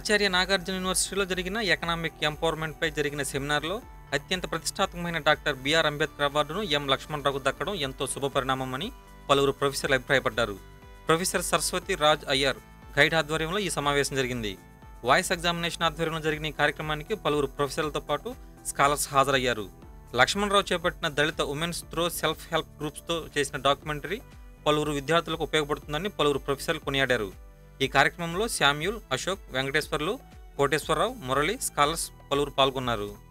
ఆచార్య నాగార్జున యూనివర్సిటీలో జరిగిన ఎకనామిక్ ఎంపవర్మెంట్పై జరిగిన సెమినార్లో అత్యంత ప్రతిష్టాత్మకమైన డాక్టర్ బిఆర్ అంబేద్కర్ అవార్డును ఎం లక్ష్మణరావు దక్కడం ఎంతో శుభపరిణామమని పలువురు ప్రొఫెసర్లు అభిప్రాయపడ్డారు ప్రొఫెసర్ సరస్వతి రాజ్ అయ్యర్ గైడ్ ఆధ్వర్యంలో ఈ సమావేశం జరిగింది వాయిస్ ఎగ్జామినేషన్ ఆధ్వర్యంలో జరిగిన ఈ కార్యక్రమానికి పలువురు ప్రొఫెసర్లతో పాటు స్కాలర్స్ హాజరయ్యారు లక్ష్మణరావు చేపట్టిన Dalit women's through self help గ్రూప్స్తో చేసిన డాక్యుమెంటరీ పలువురు విద్యార్థులకు ఉపయోగపడుతుందని పలువురు ప్రొఫెసర్లు కొనియాడారు ఈ కార్యక్రమంలో శామ్యూల్ అశోక్ వెంకటేశ్వర్లు కోటేశ్వరరావు మురళి స్కాలర్స్ పలువురు పాల్గొన్నారు